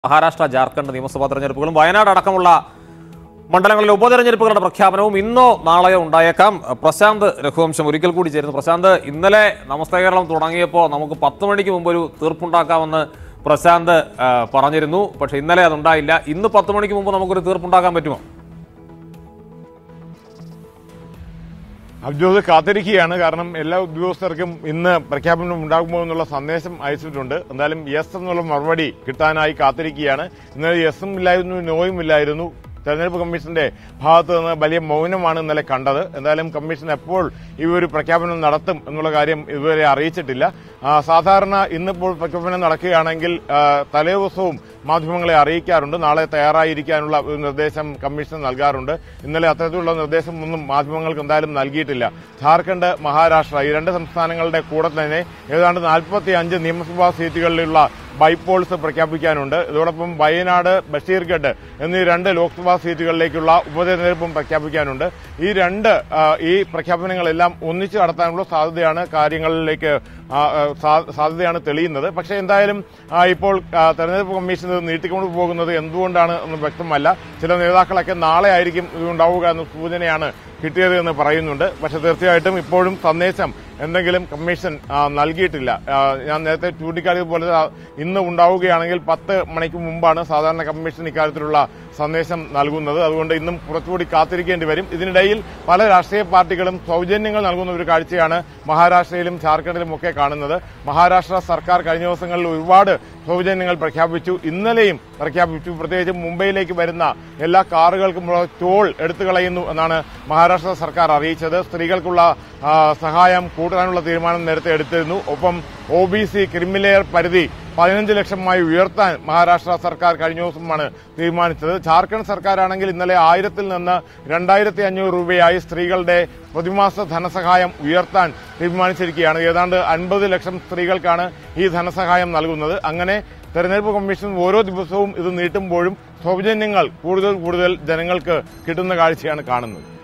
മഹാരാഷ്ട്ര ജാർഖണ്ഡ് നിയമസഭാ തെരഞ്ഞെടുപ്പുകളും വയനാട് അടക്കമുള്ള മണ്ഡലങ്ങളിലെ ഉപതെരഞ്ഞെടുപ്പുകളുടെ പ്രഖ്യാപനവും ഇന്നോ നാളെയോ ഉണ്ടായേക്കാം പ്രശാന്ത് രഘുവംശം ഒരിക്കൽ കൂടി ചേരുന്നു പ്രശാന്ത് ഇന്നലെ നമസ്തേ കേരളം തുടങ്ങിയപ്പോൾ നമുക്ക് പത്ത് മണിക്ക് മുമ്പ് ഒരു തീർപ്പുണ്ടാക്കാമെന്ന് പ്രശാന്ത് ആ, പറഞ്ഞിരുന്നു പക്ഷെ ഇന്നലെ അതുണ്ടായില്ല ഇന്ന് പത്ത് മണിക്ക് മുമ്പ് നമുക്കൊരു തീർപ്പുണ്ടാക്കാൻ പറ്റുമോ അബ്ജോദ് കാത്തിരിക്കുകയാണ് കാരണം എല്ലാ ഉദ്യോഗസ്ഥർക്കും ഇന്ന് പ്രഖ്യാപനം ഉണ്ടാകുമോ എന്നുള്ള സന്ദേശം അയച്ചിട്ടുണ്ട് എന്തായാലും യെസ് എന്നുള്ള മറുപടി കിട്ടാനായി കാത്തിരിക്കുകയാണ് ഇന്നലെ യെസും ഇല്ലായിരുന്നു നോയും ഇല്ലായിരുന്നു തെരഞ്ഞെടുപ്പ് കമ്മീഷന്റെ ഭാഗത്ത് നിന്ന് വലിയ മൗനമാണ് ഇന്നലെ കണ്ടത് എന്തായാലും കമ്മീഷൻ എപ്പോൾ ഈ ഒരു പ്രഖ്യാപനം നടത്തും എന്നുള്ള കാര്യം ഇതുവരെ അറിയിച്ചിട്ടില്ല ആ, സാധാരണ ഇന്നിപ്പോൾ പ്രഖ്യാപനം നടക്കുകയാണെങ്കിൽ ആ, തലേദിവസവും മാധ്യമങ്ങളെ അറിയിക്കാറുണ്ട് നാളെ തയ്യാറായിരിക്കാനുള്ള ഒരു നിർദ്ദേശം കമ്മീഷൻ നൽകാറുണ്ട് ഇന്നലെ അത്തരത്തിലുള്ള നിർദ്ദേശം ഒന്നും മാധ്യമങ്ങൾക്ക് എന്തായാലും നൽകിയിട്ടില്ല ഝാർഖണ്ഡ് മഹാരാഷ്ട്ര ഈ രണ്ട് സംസ്ഥാനങ്ങളുടെ കൂടെ തന്നെ ഏതാണ്ട് നാൽപ്പത്തി അഞ്ച് നിയമസഭാ സീറ്റുകളിലുള്ള ബൈപോൾസ് പ്രഖ്യാപിക്കാനുണ്ട് ഇതോടൊപ്പം വയനാട് ബഷീർഗഡ് എന്നീ രണ്ട് ലോക്സഭാ സീറ്റുകളിലേക്കുള്ള ഉപതെരഞ്ഞെടുപ്പും പ്രഖ്യാപിക്കാനുണ്ട് ഈ രണ്ട് ആ, ഈ പ്രഖ്യാപനങ്ങളെല്ലാം ഒന്നിച്ചു നടത്താനുള്ള സാധ്യതയാണ് കാര്യങ്ങളിലേക്ക് ആ, ആ, സാ- സാധ്യതയാണ് തെളിയുന്നത് പക്ഷേ എന്തായാലും ആ, ഇപ്പോൾ ആ, തെരഞ്ഞെടുപ്പ് കമ്മീഷൻ ഇത് നീട്ടിക്കൊണ്ടു പോകുന്നത് എന്തുകൊണ്ടാണ് എന്ന് വ്യക്തമല്ല ചില നേതാക്കളൊക്കെ നാളെ ആയിരിക്കും ഇതുണ്ടാവുക എന്ന സൂചനയാണ് കിട്ടിയത് എന്ന് പറയുന്നുണ്ട് പക്ഷെ തീർച്ചയായിട്ടും ഇപ്പോഴും സന്ദേശം എന്തെങ്കിലും കമ്മീഷൻ ആ, നൽകിയിട്ടില്ല ആ, ഞാൻ നേരത്തെ ചൂണ്ടിക്കാട്ടിയതുപോലെ ആ, ഇന്ന് ഉണ്ടാവുകയാണെങ്കിൽ പത്ത് മണിക്ക് മുമ്പാണ് സാധാരണ കമ്മീഷൻ ഇക്കാര്യത്തിലുള്ള സന്ദേശം നൽകുന്നത് അതുകൊണ്ട് ഇന്നും കുറച്ചുകൂടി കാത്തിരിക്കേണ്ടി വരും ഇതിനിടയിൽ പല രാഷ്ട്രീയ പാർട്ടികളും സൗജന്യങ്ങൾ നൽകുന്ന ഒരു കാഴ്ചയാണ് മഹാരാഷ്ട്രയിലും ജാർഖണ്ഡിലും ഒക്കെ കാണുന്നത് മഹാരാഷ്ട്ര സർക്കാർ കഴിഞ്ഞ ദിവസങ്ങളിൽ ഒരുപാട് സൗജന്യങ്ങൾ പ്രഖ്യാപിച്ചു ഇന്നലെയും പ്രഖ്യാപിച്ചു പ്രത്യേകിച്ച് മുംബൈയിലേക്ക് വരുന്ന എല്ലാ കാറുകൾക്കുമുള്ള ടോൾ എടുത്തു കളയുന്നു എന്നാണ് മഹാരാഷ്ട്ര സർക്കാർ അറിയിച്ചത് സ്ത്രീകൾക്കുള്ള ആ, സഹായം കൂട്ടാനുള്ള തീരുമാനം നേരത്തെ എടുത്തിരുന്നു ഒപ്പം ഒ ബി സി ക്രിമിലെയർ പരിധി പതിനഞ്ച് ലക്ഷമായി ഉയർത്താൻ മഹാരാഷ്ട്ര സർക്കാർ കഴിഞ്ഞ ദിവസമാണ് തീരുമാനിച്ചത് ജാർഖണ്ഡ് സർക്കാരാണെങ്കിൽ ഇന്നലെ ആയിരത്തിൽ നിന്ന് രണ്ടായിരത്തി അഞ്ഞൂറ് രൂപയായി സ്ത്രീകളുടെ പ്രതിമാസ ധനസഹായം ഉയർത്താൻ തീരുമാനിച്ചിരിക്കുകയാണ് ഏതാണ്ട് അൻപത് ലക്ഷം സ്ത്രീകൾക്കാണ് ഈ ധനസഹായം നൽകുന്നത് അങ്ങനെ തെരഞ്ഞെടുപ്പ് കമ്മീഷൻ ഓരോ ദിവസവും ഇത് നീട്ടുമ്പോഴും സൗജന്യങ്ങൾ കൂടുതൽ കൂടുതൽ ജനങ്ങൾക്ക് കിട്ടുന്ന കാഴ്ചയാണ് കാണുന്നത്